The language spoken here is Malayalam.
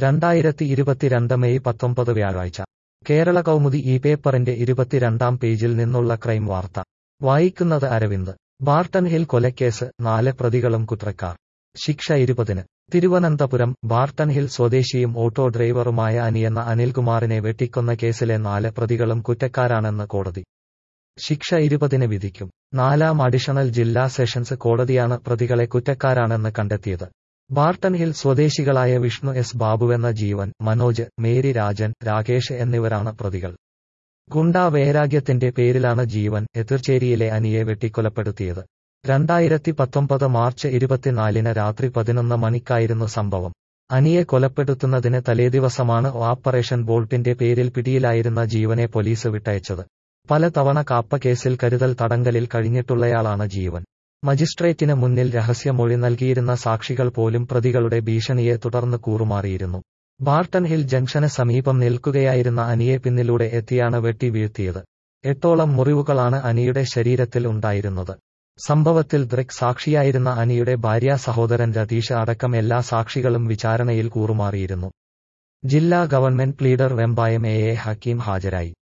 രണ്ടായിരത്തി ഇരുപത്തിരണ്ട് മെയ് പത്തൊമ്പത് വ്യാഴാഴ്ച കേരള കൗമുദി ഈ പേപ്പറിന്റെ ഇരുപത്തിരണ്ടാം പേജിൽ നിന്നുള്ള ക്രൈം വാർത്ത വായിക്കുന്നത് അരവിന്ദ് ബാർട്ടൺ ഹിൽ കൊലക്കേസ് നാല് പ്രതികളും കുറ്റക്കാർ ശിക്ഷ ഇരുപതിന് തിരുവനന്തപുരം ബാർട്ടൺ ഹിൽ സ്വദേശിയും ഓട്ടോ ഡ്രൈവറുമായ അനിയെന്ന അനിൽകുമാറിനെ വെട്ടിക്കൊന്ന കേസിലെ നാല് പ്രതികളും കുറ്റക്കാരാണെന്ന് കോടതി ശിക്ഷ ഇരുപതിന് വിധിക്കും നാലാം അഡീഷണൽ ജില്ലാ സെഷൻസ് കോടതിയാണ് പ്രതികളെ കുറ്റക്കാരാണെന്ന് കണ്ടെത്തിയത് ബാർട്ടൺ ഹിൽ സ്വദേശികളായ വിഷ്ണു എസ് ബാബുവെന്ന ജീവൻ മനോജ് മേരി രാജൻ രാകേഷ് എന്നിവരാണ് പ്രതികൾ ഗുണ്ടാ വൈരാഗ്യത്തിന്റെ പേരിലാണ് ജീവൻ എതിർച്ചേരിയിലെ അനിയെ വെട്ടിക്കൊലപ്പെടുത്തിയത് രണ്ടായിരത്തി പത്തൊമ്പത് മാർച്ച് ഇരുപത്തിനാലിന് രാത്രി പതിനൊന്ന് മണിക്കായിരുന്നു സംഭവം അനിയെ കൊലപ്പെടുത്തുന്നതിന് തലേദിവസമാണ് ഓപ്പറേഷൻ ബോൾട്ടിന്റെ പേരിൽ പിടിയിലായിരുന്ന ജീവനെ പോലീസ് വിട്ടയച്ചത് പലതവണ കാപ്പ കേസിൽ കരുതൽ തടങ്കലിൽ കഴിഞ്ഞിട്ടുള്ളയാളാണ് ജീവൻ മജിസ്ട്രേറ്റിന് മുന്നിൽ രഹസ്യമൊഴി നൽകിയിരുന്ന സാക്ഷികൾ പോലും പ്രതികളുടെ ഭീഷണിയെ തുടർന്ന് കൂറുമാറിയിരുന്നു ബാർട്ടൺ ഹിൽ ജംഗ്ഷന് സമീപം നിൽക്കുകയായിരുന്ന അനിയെ പിന്നിലൂടെ എത്തിയാണ് വെട്ടി വീഴ്ത്തിയത് എട്ടോളം മുറിവുകളാണ് അനിയുടെ ശരീരത്തിൽ ഉണ്ടായിരുന്നത് സംഭവത്തിൽ ദൃക് സാക്ഷിയായിരുന്ന അനിയുടെ ഭാര്യ സഹോദരൻ രതീഷ് അടക്കം എല്ലാ സാക്ഷികളും വിചാരണയിൽ കൂറുമാറിയിരുന്നു ജില്ലാ government pleader Vembayam A A Hakeem ഹാജരായി